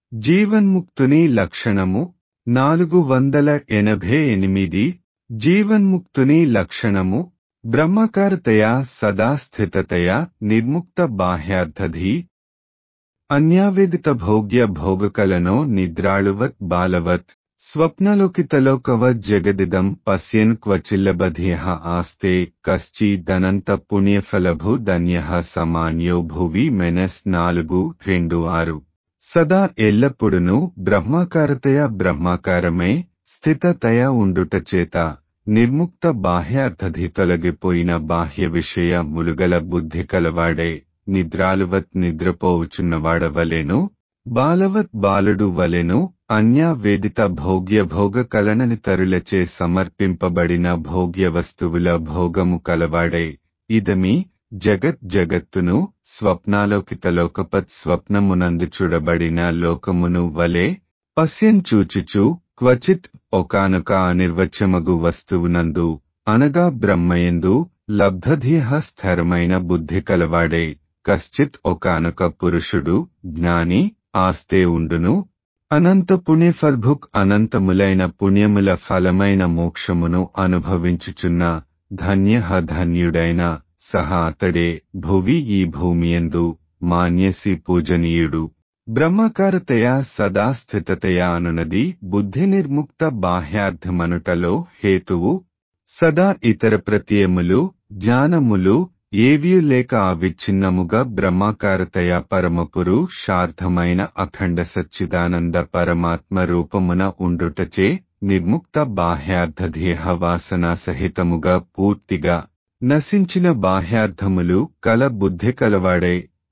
జీవన్ముక్తుని లక్షణము నాలుగు వందల ఎనభై ఎనిమిది జీవన్ముక్తుని లక్షణము బ్రహ్మకారతయా సదా స్థితతయా నిర్ముక్త బాహ్యార్థధి అన్యావేదిత భోగ్య భోగకలనో నిద్రాళువత్ బాలవత్ స్వప్నలోకితలోకవత్ జగదిదం పశ్యన్ క్వచిల్లబధ్యః ఆస్తే కశ్చిదనంత పుణ్యఫలభు ధన్యః సమాన్యో భువి మెనస్ నాలుగు రెండు ఆరు సదా ఎల్లప్పుడును బ్రహ్మాకారతయ బ్రహ్మాకారమే స్థితతయ ఉండుటచేత నిర్ముక్త బాహ్యార్థధి తొలగిపోయిన బాహ్య విషయ ములుగల బుద్ధి కలవాడే నిద్రాలువత్ నిద్రపోవుచున్నవాడవలెను బాలవత్ బాలుడు వలెను అన్యా వేదిత భోగ్య భోగ కలనని తరులచే సమర్పింపబడిన భోగ్య వస్తువుల భోగము కలవాడే ఇదమి జగత్ జగత్తును స్వప్నాలోకితలోకపత్ స్వప్నమునందు చూడబడిన లోకమును వలె పశ్యన్ చూచుచు క్వచిత్ ఒకానొక అనిర్వచమగు వస్తువునందు అనగా బ్రహ్మయందు లబ్ధధిహ స్థిరమైన బుద్ధి కలవాడే కశ్చిత్ ఒకానొక పురుషుడు జ్ఞాని ఆస్తే ఉండును అనంత పుణ్యఫల్భుక్ అనంతములైన పుణ్యముల ఫలమైన మోక్షమును అనుభవించుచున్న ధన్య ధన్యుడైన సహా అతడే భువి ఈ భూమియందు మాన్యసి పూజనీయుడు బ్రహ్మకారతయా సదా స్థితతయా అనునది బుద్ధి నిర్ముక్త బాహ్యార్థమనుటలో హేతువు సదా ఇతర ప్రత్యయములు జ్ఞానములు ఏవియు లేక అవిచ్ఛిన్నముగా బ్రహ్మాకారతయ పరమపురు శార్థమైన అఖండ సచ్చిదానంద పరమాత్మ రూపమున ఉండుటచే నిర్ముక్త బాహ్యార్థదేహ వాసనా సహితముగా పూర్తిగా నశించిన బాహ్యార్థములు కల బుద్ధి కలవాడే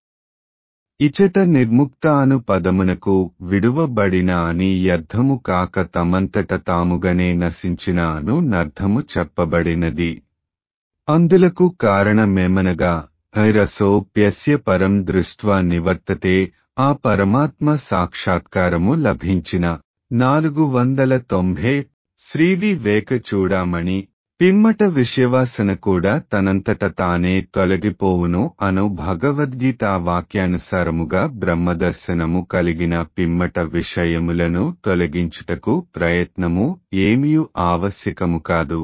ఇచట నిర్ముక్త అను పదమునకు విడువబడిన అని అర్థము కాక తమంతట తాముగనే నశించిన అను నర్థము చెప్పబడినది అందులకు కారణమేమనగా రసోప్యస్య పరం దృష్ట్వా నివర్తతే ఆ పరమాత్మ సాక్షాత్కారము లభించిన నాలుగు వందల తొంభై శ్రీవివేక చూడామణి పిమ్మట విషయవాసన కూడా తనంతట తానే తొలగిపోవును అను భగవద్గీత వాక్యానుసారముగా బ్రహ్మదర్శనము కలిగిన పిమ్మట విషయములను తొలగించుటకు ప్రయత్నము ఏమీయూ ఆవశ్యకము కాదు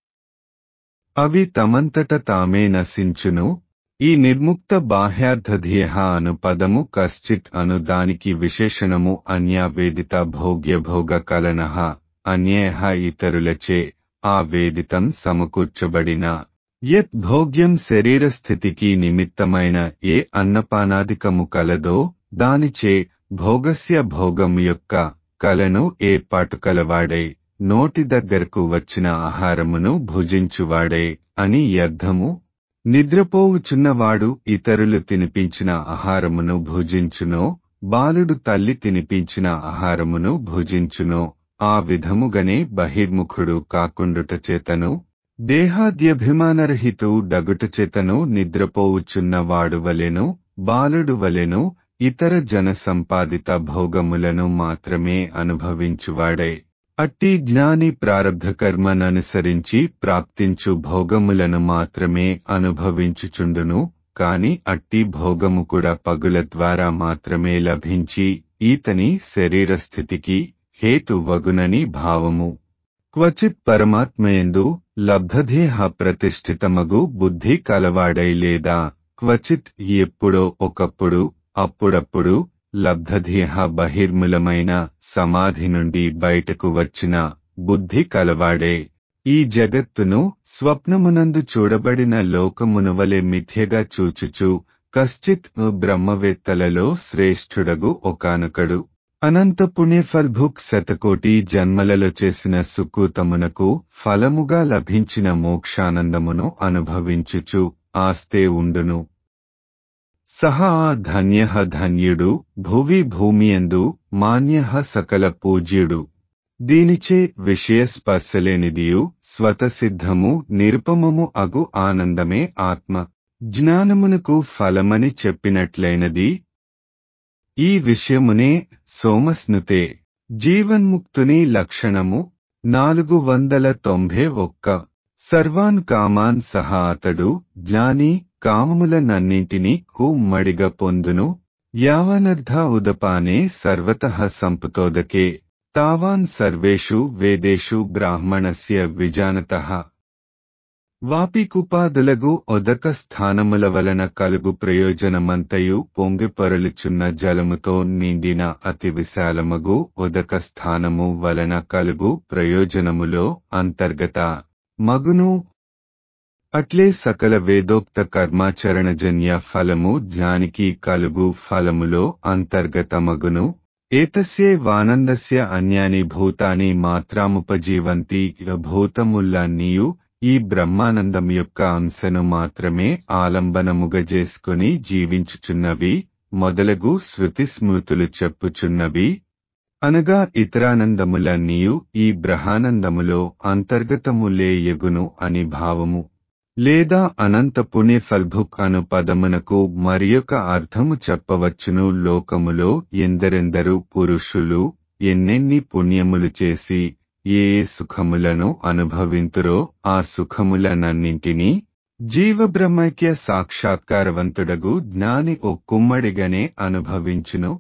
అవి తమంతట తామే నశించును ఈ నిర్ముక్త బాహ్యార్థధియ అను పదము కశ్చిత్ అను దానికి విశేషణము అన్యావేదిత భోగ్య భోగ కలనః అన్యేహ ఇతరులచే ఆ వేదితం సమకూర్చబడిన యత్ భోగ్యం శరీర స్థితికి నిమిత్తమైన ఏ అన్నపానాదికము కలదో దానిచే భోగస్య భోగము యొక్క కలను ఏర్పాటు కలవాడే నోటి దగ్గరకు వచ్చిన ఆహారమును భుజించువాడే అని అర్థము నిద్రపోవుచున్నవాడు ఇతరులు తినిపించిన ఆహారమును భుజించునో బాలుడు తల్లి తినిపించిన ఆహారమును భుజించునో ఆ విధముగనే బహిర్ముఖుడు కాకుండుట చేతను దేహాద్యభిమానరహితు డగుట చేతను నిద్రపోవుచున్న వాడు వలెను బాలుడు వలెను ఇతర జన సంపాదిత భోగములను మాత్రమే అనుభవించువాడే అట్టి జ్ఞాని ప్రారబ్ధ కర్మననుసరించి ప్రాప్తించు భోగములను మాత్రమే అనుభవించుచుండును కాని అట్టి భోగము కూడా పగుల ద్వారా మాత్రమే లభించి ఈతని శరీర స్థితికి హేతువగునని భావము క్వచిత్ పరమాత్మయందు లబ్ధదేహ ప్రతిష్ఠితమగు బుద్ధి కలవాడై లేదా క్వచిత్ ఎప్పుడో ఒకప్పుడు అప్పుడప్పుడు లబ్ధదేహ బహిర్ములమైన సమాధి నుండి బయటకు వచ్చిన బుద్ధి కలవాడే ఈ జగత్తును స్వప్నమునందు చూడబడిన లోకమునువలె మిథ్యగా చూచుచు కశ్చిత్ బ్రహ్మవేత్తలలో శ్రేష్ఠుడగు ఒకానొకడు అనంత పుణ్యఫల్భుక్ శతకోటి జన్మలలో చేసిన సుకృతమునకు ఫలముగా లభించిన మోక్షానందమును అనుభవించుచు ఆస్తే ఉండును సహా ధన్య ధన్యుడు భువి భూమియందు మాన్య సకల పూజ్యుడు దీనిచే విషయ స్పర్శలేనిదియు స్వతసిద్ధము నిరుపమము అగు ఆనందమే ఆత్మ జ్ఞానమునకు ఫలమని చెప్పినట్లైనది ఈ విషయమునే సోమస్నుతే జీవన్ముక్తుని లక్షణము నాలుగు వందల తొంభై ఒక్క సర్వాన్ కామాన్ సహా అతడు జ్ఞాని కామములనన్నింటినీ కుమ్మడిగా పొందును యావనర్థ ఉదపానే సర్వతః సంపుతోదకే తావాన్ సర్వేషు వేదేషు బ్రాహ్మణస్య విజానతః వాపికుపాదులగు ఒదక స్థానముల వలన కలుగు ప్రయోజనమంతయు పొంగిపొరలుచున్న జలముతో నిండిన అతి విశాలమగు ఉదక స్థానము వలన కలుగు ప్రయోజనములో అంతర్గత మగును అట్లే సకల వేదోక్త కర్మాచరణజన్య ఫలము జ్ఞానికి కలుగు ఫలములో అంతర్గతమగును ఏతస్యే వానందస్య అన్యాని భూతాని మాత్రాముపజీవంతి భూతములన్నీయు ఈ బ్రహ్మానందం యొక్క అంశను మాత్రమే ఆలంబనముగా చేసుకుని జీవించుచున్నవి మొదలగు శృతి స్మృతులు చెప్పుచున్నవి అనగా ఇతరానందములన్నీయు ఈ బ్రహానందములో అంతర్గతములే ఎగును అని భావము లేదా అనంత పుణ్యఫల్భుక్ అను పదమునకు మరియొక అర్థము చెప్పవచ్చును లోకములో ఎందరెందరు పురుషులు ఎన్నెన్ని పుణ్యములు చేసి ఏ ఏ సుఖములను అనుభవింతురో ఆ సుఖములనన్నింటినీ జీవబ్రహ్మైక్య సాక్షాత్కారవంతుడగు జ్ఞాని ఓ కుమ్మడిగానే అనుభవించును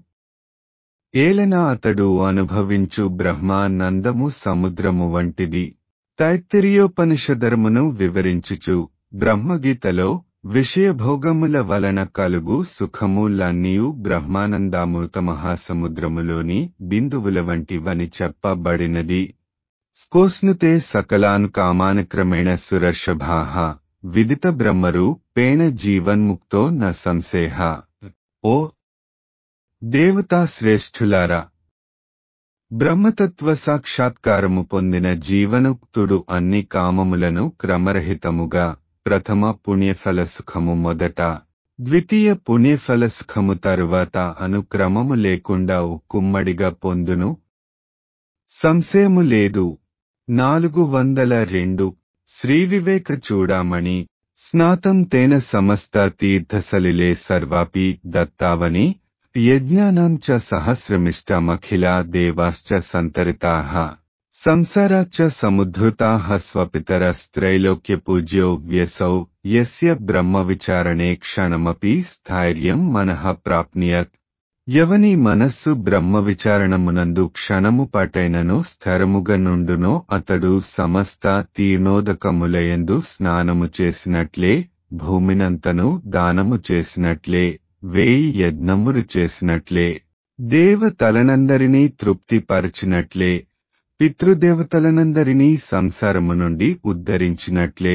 ఏలన అతడు అనుభవించు బ్రహ్మానందము సముద్రము వంటిది తైత్తిరియోపనిషధర్మును వివరించుచు బ్రహ్మగీతలో విషయభోగముల వలన కలుగు సుఖములన్నీయు బ్రహ్మానందామృత మహాసముద్రములోని బిందువుల వంటివని చెప్పబడినది స్కోస్నుతే సకలాన్ కామాన్ క్రమేణ సురర్షభాః విదిత బ్రహ్మరు పేణ జీవన్ముక్తో న సంశేహ ఓ దేవతా శ్రేష్ఠులారా బ్రహ్మతత్వ సాక్షాత్కారము పొందిన జీవనుక్తుడు అన్ని కామములను క్రమరహితముగా ప్రథమ పుణ్యఫల సుఖము మొదట ద్వితీయ పుణ్యఫల సుఖము తరువాత అనుక్రమము లేకుండా కుమ్మడిగా పొందును సంశయము లేదు నాలుగు వందల రెండు శ్రీ వివేక చూడామణి స్నాతం తేన సమస్త తీర్థసలిలే సర్వాపి దత్తావని యజ్ఞానాం చ సహస్రమిష్టమఖిలా దేవాశ్చ సంతరితాః సంసారాచ్చ సముద్ధృతాః స్వపితరస్త్రైలోక్య పూజ్యో వ్యసౌ యస్య బ్రహ్మ విచారణే క్షణమపి స్థైర్యం మనః ప్రాప్నియత్ ఎవని మనస్సు బ్రహ్మ విచారణమునందు క్షణము పాటైనను స్థిరముగా నుండునో అతడు సమస్త తీర్ణోదకములయందు స్నానము చేసినట్లే భూమినంతను దానము చేసినట్లే వేయి యజ్ఞములు చేసినట్లే దేవతలనందరినీ తృప్తిపరచినట్లే పితృదేవతలనందరినీ సంసారము నుండి ఉద్ధరించినట్లే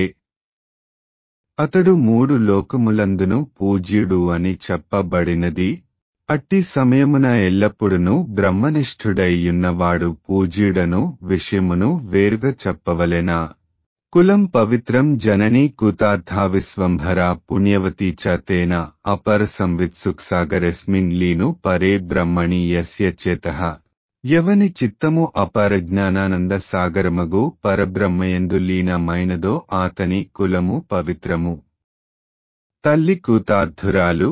అతడు మూడు లోకములందును పూజ్యుడు అని చెప్పబడినది అట్టి సమయమున ఎల్లప్పుడును బ్రహ్మనిష్ఠుడైయున్నవాడు పూజ్యుడను విషయమును వేరుగా చెప్పవలెనా కులం పవిత్రం జననీ కుతార్థా విశ్వంభరా పుణ్యవతీ చ తేన అపర సంవిత్సుక్సాగరస్మిన్ లీను పరే బ్రహ్మణి యస్య చేతః ఎవని చిత్తము అపర జ్ఞానానంద సాగరమగు పరబ్రహ్మయందు లీనమైనదో ఆతని కులము పవిత్రము తల్లి కూతార్థురాలు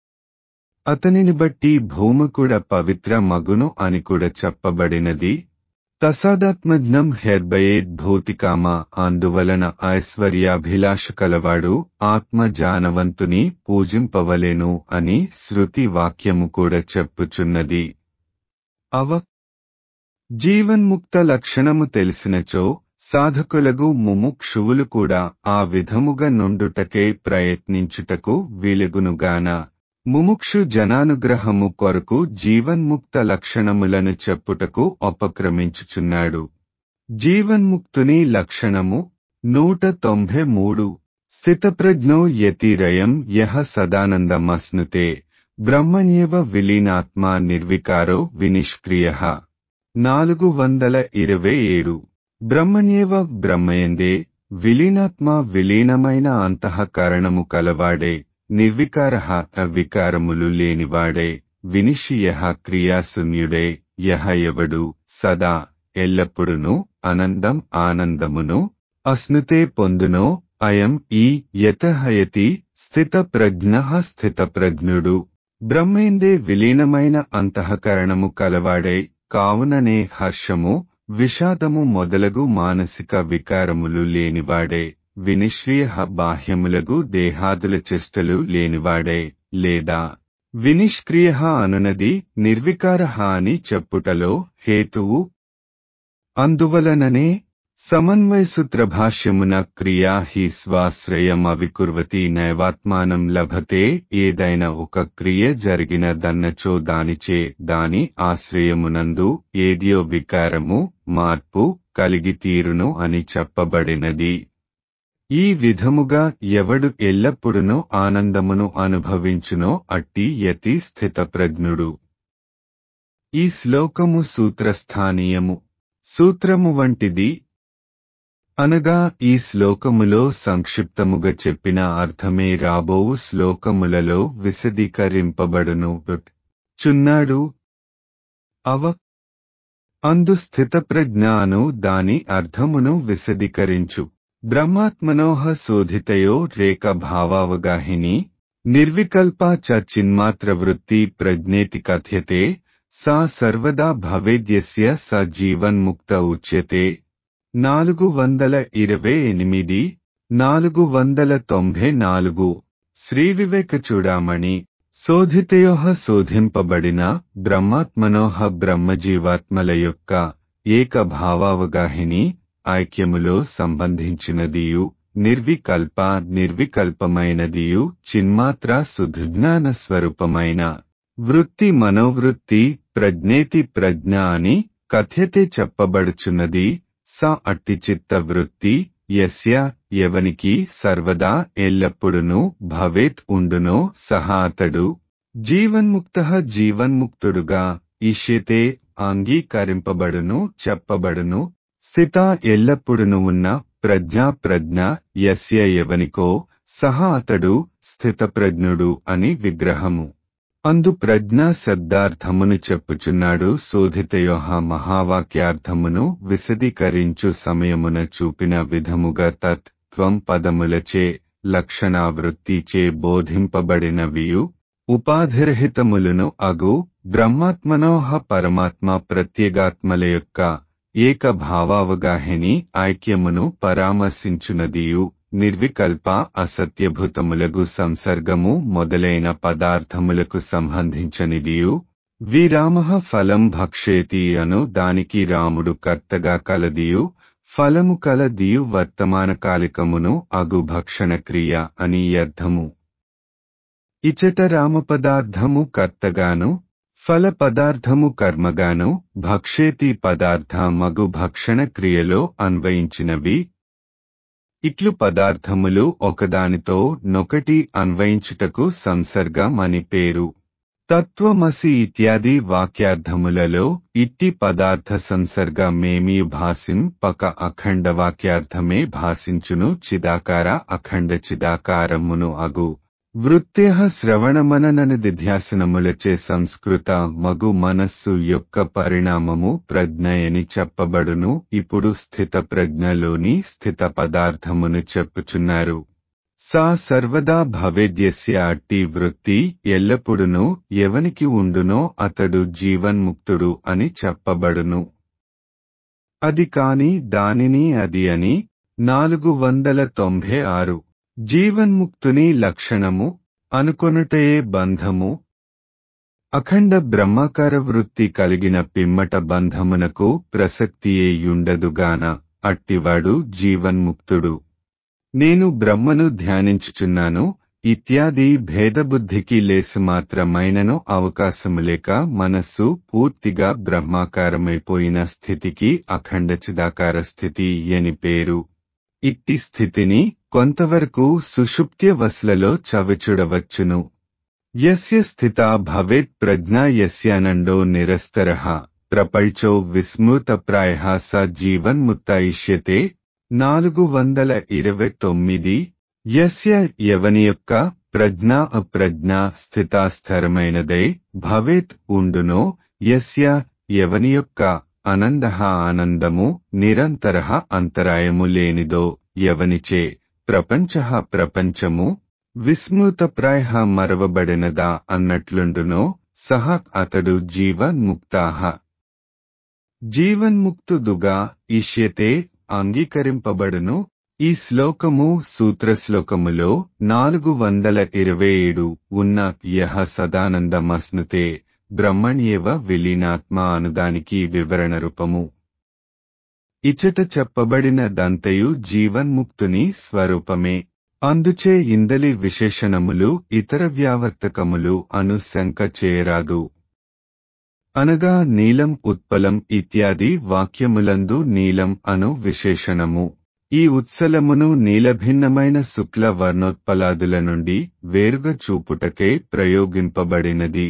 అతనిని బట్టి భూమి కూడా పవిత్ర మగును అని కూడా చెప్పబడినది తసాదాత్మజ్ఞం హెర్బయేద్ భౌతికామ అందువలన ఐశ్వర్యాభిలాష కలవాడు ఆత్మ జానవంతుని పూజింపవలేను అని శృతి వాక్యము కూడా చెప్పుచున్నది అవ జీవన్ముక్త లక్షణము తెలిసినచో సాధకులగు ముముక్షువులు కూడా ఆ విధముగా నుండుటకే ప్రయత్నించుటకు వీలుగునుగాన ముముక్షు జనానుగ్రహము కొరకు జీవన్ముక్త లక్షణములను చెప్పుటకు ఉపక్రమించుచున్నాడు జీవన్ముక్తుని లక్షణము నూట తొంభై మూడు స్థితప్రజ్ఞో యతిరయం యహ సదానందమస్నుతే బ్రహ్మణ్యేవ విలీనాత్మా నిర్వికారో వినిష్క్రియ నాలుగు వందల ఇరవై ఏడు బ్రహ్మణ్యేవ బ్రహ్మయందే విలీనాత్మ విలీనమైన అంతఃకరణము కలవాడే నిర్వికార వికారములు లేనివాడే వినిషియ క్రియాశూన్యుడే యహ ఎవడు సదా ఎల్లప్పుడును అనందం ఆనందమును అస్నుతే పొందునో అయం ఈ యతహయతి స్థిత ప్రజ్ఞ స్థిత ప్రజ్ఞుడు బ్రహ్మేందే విలీనమైన అంతఃకరణము కలవాడే కావుననే హర్షము విషాదము మొదలగు మానసిక వికారములు లేనివాడే వినిశ్రియ బాహ్యములగు దేహాదుల చేష్టలు లేనివాడే లేదా వినిష్క్రియ అనునది నిర్వికార అని చెప్పుటలో హేతువు అందువలననే సమన్వయసూత్రభాష్యమున క్రియా హి స్వాశ్రయం అవికుర్వతి నైవాత్మానం లభతే ఏదైనా ఒక క్రియ జరిగిన దన్నచో దానిచే దాని ఆశ్రయమునందు ఏదియో వికారము మార్పు కలిగి తీరును అని చెప్పబడినది ఈ విధముగా ఎవడు ఎల్లప్పుడునూ ఆనందమును అనుభవించునో అట్టి యతి స్థితప్రజ్ఞుడు ఈ శ్లోకము సూత్రస్థానీయము సూత్రము వంటిది అనగా ఈ శ్లోకములో సంక్షిప్తముగా చెప్పిన అర్థమే రాబోవు శ్లోకములలో విశదీకరింపబడును చున్నాడు అవ అందు స్థితప్రజ్ఞాను దాని అర్థమును విశదీకరించు బ్రహ్మాత్మనోహ శోధితయో రేక భావావగాహిని నిర్వికల్పా చ చిన్మాత్ర వృత్తి ప్రజ్ఞేతి కథ్యతే సా సర్వదా భవేద్యస్య స జీవన్ముక్త ఉచ్యతే నాలుగు వందల ఇరవై ఎనిమిది నాలుగు వందల తొంభై నాలుగు శ్రీ వివేక చూడామణి శోధితయోహ శోధింపబడిన బ్రహ్మాత్మనోహ బ్రహ్మజీవాత్మల యొక్క ఏక భావావగాహిని ఐక్యములో సంబంధించినదియు నిర్వికల్ప నిర్వికల్పమైనదియు చిన్మాత్ర సుధుజ్ఞాన స్వరూపమైన వృత్తి మనోవృత్తి ప్రజ్ఞేతి ప్రజ్ఞ అని కథ్యతే చెప్పబడుచున్నది స అట్టి చిత్త వృత్తి యస్య ఎవనికి సర్వదా ఎల్లప్పుడును భవేత్ ఉండునో సహా అతడు జీవన్ముక్త జీవన్ముక్తుడుగా ఇష్యతే అంగీకరింపబడును చెప్పబడును స్థిత ఎల్లప్పుడును ఉన్న ప్రజ్ఞా ప్రజ్ఞ యస్య ఎవనికో సహా అతడు స్థితప్రజ్ఞుడు అని విగ్రహము అందు ప్రజ్ఞా శబ్దార్థమును చెప్పుచున్నాడు శోధితయోహ మహావాక్యార్థమును విశదీకరించు సమయమున చూపిన విధముగా తత్ త్వం పదములచే లక్షణావృత్తిచే బోధింపబడినవియు ఉపాధిరహితములను అగు బ్రహ్మాత్మనోహ పరమాత్మ ప్రత్యేగాత్మల యొక్క ఏక భావావగాహిని ఐక్యమును పరామర్శించునదియు నిర్వికల్ప అసత్యభూతములగు సంసర్గము మొదలైన పదార్థములకు సంబంధించనిదియు విరామ ఫలం భక్షేతి అను దానికి రాముడు కర్తగా కలదియు ఫలము కలదియు వర్తమాన కాలికమును అగు భక్షణ క్రియ అని అర్థము ఇచట రామ పదార్థము కర్తగాను ఫల పదార్థము కర్మగాను భక్షేతి పదార్థ మగు భక్షణ క్రియలో అన్వయించినవి ఇట్లు పదార్థములు ఒకదానితో నొకటి అన్వయించుటకు సంసర్గం అని పేరు తత్వమసి ఇత్యాది వాక్యార్థములలో ఇట్టి పదార్థ సంసర్గమేమీ భాసిం పక అఖండ వాక్యార్థమే భాసించును చిదాకార అఖండ చిదాకారమును అగు వృత్త్య శ్రవణమనననిధ్యాసనములచే సంస్కృత మగు మనస్సు యొక్క పరిణామము ప్రజ్ఞయని చెప్పబడును ఇప్పుడు స్థిత ప్రజ్ఞలోని స్థిత పదార్థమును చెప్పుచున్నారు సా సర్వదా భవేద్యస్య అట్టి వృత్తి ఎల్లప్పుడునూ ఎవనికి ఉండునో అతడు జీవన్ముక్తుడు అని చెప్పబడును అది కాని దానిని అది అని నాలుగు వందల తొంభై ఆరు జీవన్ముక్తుని లక్షణము అనుకొనుటయే బంధము అఖండ బ్రహ్మాకార వృత్తి కలిగిన పిమ్మట బంధమునకు ప్రసక్తియేయుండదుగాన అట్టివాడు జీవన్ముక్తుడు నేను బ్రహ్మను ధ్యానించుచున్నాను ఇత్యాది భేదబుద్ధికి లేసు మాత్రమైనను అవకాశము లేక మనస్సు పూర్తిగా బ్రహ్మాకారమైపోయిన స్థితికి అఖండ చిదాకార స్థితి అని పేరు ఇట్టి స్థితిని కొంతవరకు సుషుప్త్యవస్లలో చవిచుడవచ్చును యస్య స్థితా భవేత్ ప్రజ్ఞా యస్యానండో నిరస్తరః ప్రపంచో విస్మృతప్రాయ స జీవన్ముక్త ఇష్యతే నాలుగు వందల ఇరవై తొమ్మిది యస్య యవని యొక్క ప్రజ్ఞ అప్రజ్ఞ స్థితాస్థిరమైనదై భవేత్ ఉండునో యస్య యవని యొక్క అనంద ఆనందము నిరంతర అంతరాయము లేనిదో యవనిచే ప్రపంచ ప్రపంచము విస్మృతప్రాయ మరవబడినదా అన్నట్లుండునో సహ అతడు జీవన్ముక్తాహ జీవన్ముక్తుదుగా ఇష్యతే అంగీకరింపబడును ఈ శ్లోకము సూత్రశ్లోకములో నాలుగు వందల ఇరవై ఏడు ఉన్న యహ సదానందమస్నుతే బ్రహ్మణ్యేవ విలీనాత్మ అనుదానికి వివరణ రూపము ఇచ్చట చెప్పబడిన దంతయు జీవన్ముక్తుని స్వరూపమే అందుచే ఇందలి విశేషణములు ఇతర వ్యావర్తకములు అను శంక చేయరాదు అనగా నీలం ఉత్పలం ఇత్యాది వాక్యములందు నీలం అను విశేషణము ఈ ఉత్సలమును నీలభిన్నమైన శుక్ల వర్ణోత్పలాదుల నుండి వేరుగా చూపుటకే ప్రయోగింపబడినది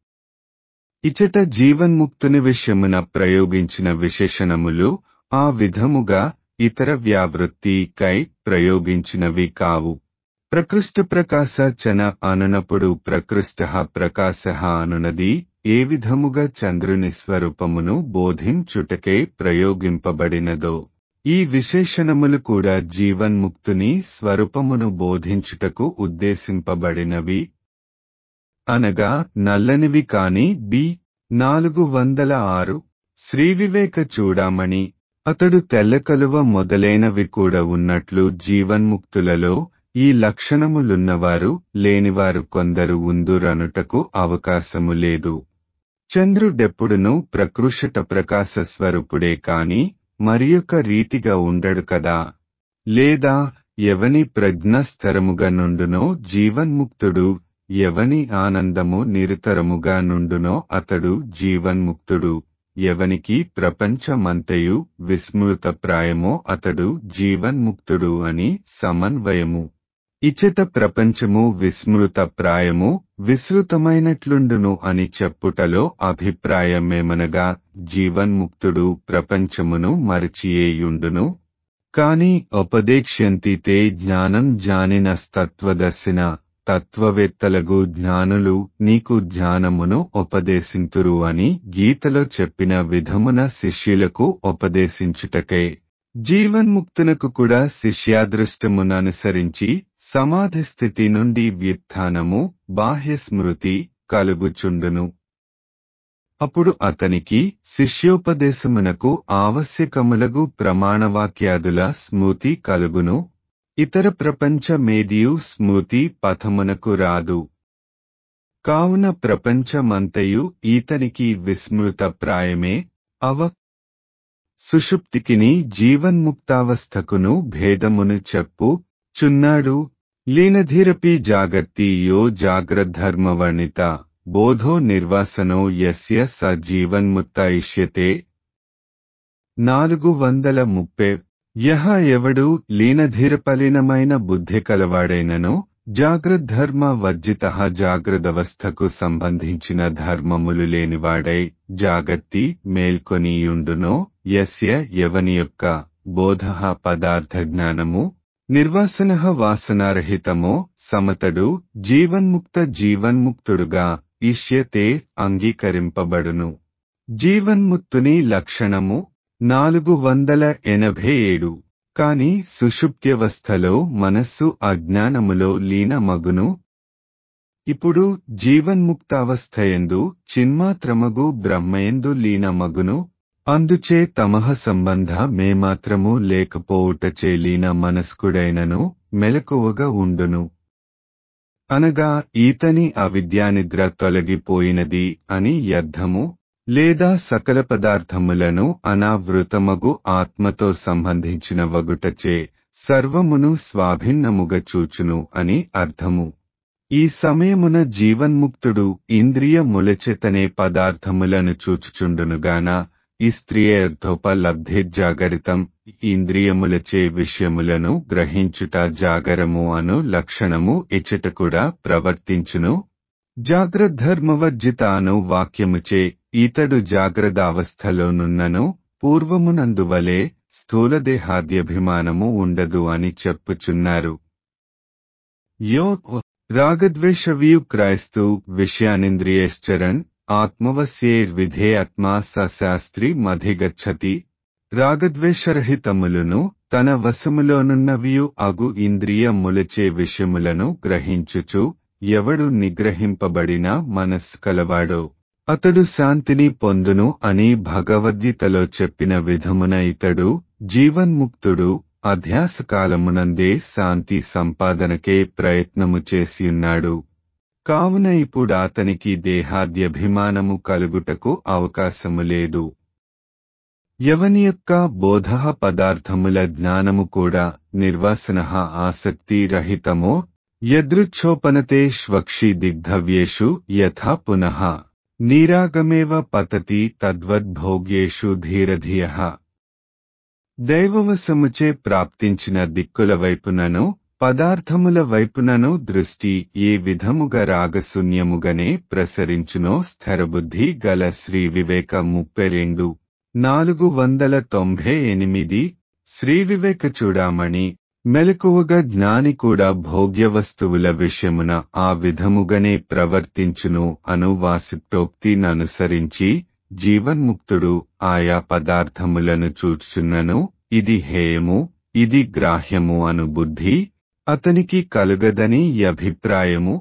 ఇచట జీవన్ముక్తుని విషయమున ప్రయోగించిన విశేషణములు ఆ విధముగా ఇతర వ్యావృత్తి కై ప్రయోగించినవి కావు ప్రకృష్ట ప్రకాశ చన అనునప్పుడు ప్రకృష్ట ప్రకాశ అనునది ఏ విధముగా చంద్రుని స్వరూపమును బోధించుటకే ప్రయోగింపబడినదో ఈ విశేషణములు కూడా జీవన్ముక్తుని స్వరూపమును బోధించుటకు ఉద్దేశింపబడినవి అనగా నల్లనివి కాని బి నాలుగు వందల ఆరు శ్రీవివేక చూడామణి అతడు తెల్లకలువ మొదలైనవి కూడా ఉన్నట్లు జీవన్ముక్తులలో ఈ లక్షణములున్నవారు లేనివారు కొందరు ఉందురనుటకు అవకాశము లేదు చంద్రుడెప్పుడునూ ప్రకృషట ప్రకాశ స్వరూపుడే కాని మరియొక రీతిగా ఉండడు కదా లేదా ఎవని ప్రజ్ఞ స్థిరముగా నుండునో జీవన్ముక్తుడు ఎవని ఆనందము నిరుతరముగా నుండునో అతడు జీవన్ముక్తుడు ఎవనికి ప్రపంచమంతయు విస్మృతప్రాయమో అతడు జీవన్ముక్తుడు అని సమన్వయము ఇచట ప్రపంచము విస్మృత ప్రాయము విస్తృతమైనట్లుండును అని చెప్పుటలో అభిప్రాయమేమనగా జీవన్ముక్తుడు ప్రపంచమును మరచియేయుండును కాని ఉపదేక్ష్యంతితే జ్ఞానం జానినస్తత్వదర్శిన తత్వవేత్తలగు జ్ఞానులు నీకు జ్ఞానమును ఉపదేశింతురు అని గీతలో చెప్పిన విధమున శిష్యులకు ఉపదేశించుటకై జీవన్ముక్తునకు కూడా శిష్యాదృష్టముననుసరించి సమాధి స్థితి నుండి వ్యుత్థానము బాహ్యస్మృతి కలుగుచుండును అప్పుడు అతనికి శిష్యోపదేశమునకు ఆవశ్యకములగు ప్రమాణవాక్యాదుల స్మృతి కలుగును ఇతర ప్రపంచమేదియు స్మృతి పథమునకు రాదు కావున ప్రపంచమంతయు ఈతనికి విస్మృత ప్రాయమే అవ సుషుప్తికిని జీవన్ముక్తావస్థకును భేదమును చెప్పు చున్నాడు లీనధీరపి జాగర్తి యో జాగ్రద్ధర్మవర్ణిత బోధో నిర్వాసనో యస్య స జీవన్ముక్త ఇష్యతే నాలుగు వందల ముప్పై యహ ఎవడు లీనధీరపలీనమైన బుద్ధి కలవాడైనను జాగ్రద్ధర్మ వర్జిత జాగ్రదవస్థకు సంబంధించిన ధర్మములు లేనివాడై జాగర్తి మేల్కొనియుండునో యస్య ఎవని యొక్క బోధ పదార్థ జ్ఞానము నిర్వాసన వాసనారహితమో సమతడు జీవన్ముక్త జీవన్ముక్తుడుగా ఇష్యతే అంగీకరింపబడును జీవన్ముక్తుని లక్షణము నాలుగు వందల ఎనభై ఏడు కాని సుషుప్త్యవస్థలో మనస్సు అజ్ఞానములో లీనమగును ఇప్పుడు జీవన్ముక్తావస్థయందు చిన్మాత్రమగు బ్రహ్మయందు లీనమగును అందుచే తమహ సంబంధ మేమాత్రము లేకపోవుటచే లీన మనస్కుడైనను మెలకువగా ఉండును అనగా ఈతని అవిద్యానిద్ర తొలగిపోయినది అని అర్థము లేదా సకల పదార్థములను అనావృతమగు ఆత్మతో సంబంధించిన వగుటచే సర్వమును స్వాభిన్నముగా చూచును అని అర్థము ఈ సమయమున జీవన్ముక్తుడు ఇంద్రియ ములచెతనే పదార్థములను చూచుచుండునుగాన ఈ స్త్రీయర్థోపలబ్ధిర్జాగరితం ఇంద్రియములచే విషయములను గ్రహించుట జాగరము అను లక్షణము ఇచ్చట కూడా ప్రవర్తించును జాగ్రద్ధర్మవర్జిత అను వాక్యముచే ఈతడు జాగ్రత్తావస్థలోనున్నను పూర్వమునందువలే స్థూలదేహాద్యభిమానము ఉండదు అని చెప్పుచున్నారు యో రాగద్వేషవీయు క్రైస్తు విషయానింద్రియేశ్చరన్ ఆత్మవస్యేర్విధేయత్మా సశాస్త్రి మధిగచ్చతి రాగద్వేషరహితములను తన వశములోనున్నవియు అగు ఇంద్రియములచే విషయములను గ్రహించుచు ఎవడు నిగ్రహింపబడిన మనస్సు కలవాడో అతడు శాంతిని పొందును అని భగవద్గీతలో చెప్పిన విధమున ఇతడు జీవన్ముక్తుడు అధ్యాసకాలమునందే శాంతి సంపాదనకే ప్రయత్నము చేసియున్నాడు కావున ఇప్పుడు అతనికి దేహాద్యభిమానము కలుగుటకు అవకాశము లేదు యవని యొక్క బోధ పదార్థముల జ్ఞానము కూడా నిర్వాసన ఆసక్తి రహితమో యదృచ్ఛోపనతే ష్వక్షి దిగ్ధవ్యేషు యథా పునః నీరాగమేవ పతతి తద్వద్భోగ్యేషు ధీరధియ దైవవశముచే ప్రాప్తించిన దిక్కుల వైపునను పదార్థముల వైపునను దృష్టి ఏ విధముగా రాగశూన్యముగనే ప్రసరించునో స్థిరబుద్ధి గల శ్రీ వివేక ముప్పై రెండు నాలుగు వందల తొంభై ఎనిమిది శ్రీ వివేక చూడామణి మెలకువగా జ్ఞాని కూడా భోగ్య వస్తువుల విషయమున ఆ విధముగనే ప్రవర్తించును అను వాసిక్టోక్తిననుసరించి జీవన్ముక్తుడు ఆయా పదార్థములను చూచున్నను ఇది హేయము ఇది గ్రాహ్యము అను బుద్ధి అతనికి కలుగదని అభిప్రాయము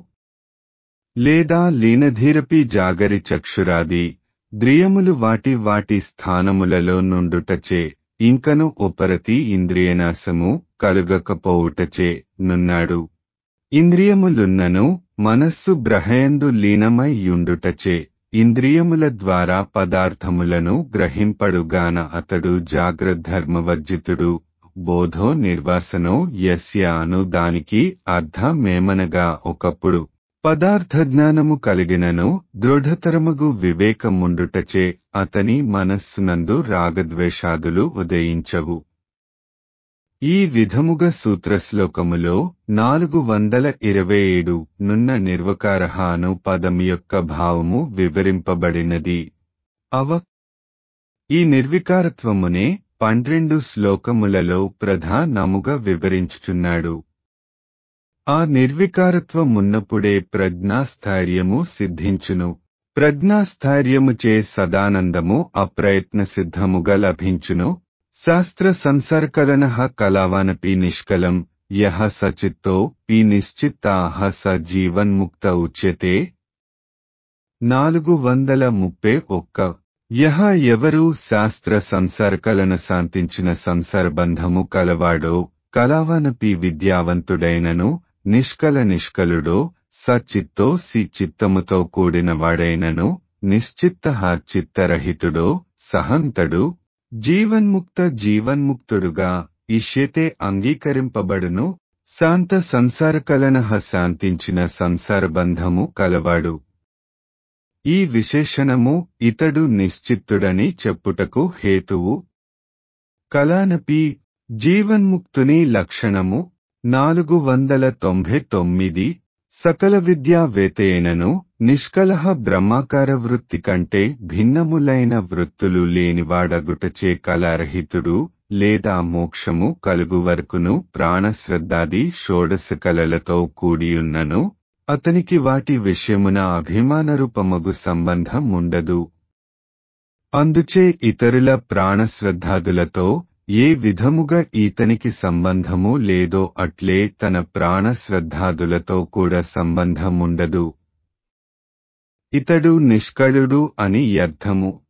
లేదా లీనధీరపి జాగరి చక్షురాది ద్రియములు వాటి వాటి స్థానములలో నుండుటచే ఇంకను ఉపరతి ఇంద్రియనాశము కలుగకపోవుటచే నున్నాడు ఇంద్రియములున్నను మనస్సు బ్రహయందు లీనమై యుండుటచే ఇంద్రియముల ద్వారా పదార్థములను గ్రహింపడుగాన అతడు జాగ్రద్ధర్మవర్జితుడు బోధో నిర్వాసనో యస్య అను దానికి అర్థమేమనగా ఒకప్పుడు పదార్థ జ్ఞానము కలిగినను దృఢతరముగు వివేకముండుటచే అతని మనస్సునందు రాగద్వేషాదులు ఉదయించవు ఈ విధముగా సూత్రశ్లోకములో నాలుగు వందల ఇరవై ఏడు నున్న నిర్వకారహ అను పదం యొక్క భావము వివరింపబడినది అవ ఈ నిర్వికారత్వమునే పన్నెండు శ్లోకములలో ప్రధానముగా వివరించుచున్నాడు ఆ నిర్వికారత్వమున్నప్పుడే ప్రజ్ఞాస్థైర్యము సిద్ధించును ప్రజ్ఞాస్థైర్యముచే సదానందము అప్రయత్న సిద్ధముగా లభించును శాస్త్ర సంసర్కలన కళావానపి నిష్కలం యహ సచిత్తో పి నిశ్చిత్తాహ స జీవన్ముక్త ఉచ్యతే నాలుగు వందల ముప్పై ఒక్క యహ ఎవరు శాస్త్ర సంసర్కలన శాంతించిన సంసర్బంధము కలవాడో కళావానపి విద్యావంతుడైనను నిష్కల నిష్కలుడో సచిత్తో సి చిత్తముతో కూడినవాడైనను నిశ్చిత్త చిత్తరహితుడో సహంతడు జీవన్ముక్త జీవన్ముక్తుడుగా ఇష్యతే అంగీకరింపబడును శాంత సంసారకలన శాంతించిన సంసారబంధము కలవాడు ఈ విశేషణము ఇతడు నిశ్చిత్తుడని చెప్పుటకు హేతువు కలానపి జీవన్ముక్తుని లక్షణము నాలుగు వందల తొంభై తొమ్మిది సకల విద్యావేతేనను నిష్కలహ బ్రహ్మాకార వృత్తి కంటే భిన్నములైన వృత్తులు లేనివాడగుటచే కళారహితుడు లేదా మోక్షము కలుగు వరకును ప్రాణశ్రద్ధాది షోడశ కలలతో కూడియున్నను అతనికి వాటి విషయమున అభిమానరూపమగు సంబంధం ఉండదు అందుచే ఇతరుల ప్రాణశ్రద్ధాదులతో ఏ విధముగా ఈతనికి సంబంధము లేదో అట్లే తన ప్రాణశ్రద్ధాదులతో కూడా సంబంధముండదు ఇతడు నిష్కళుడు అని అర్థము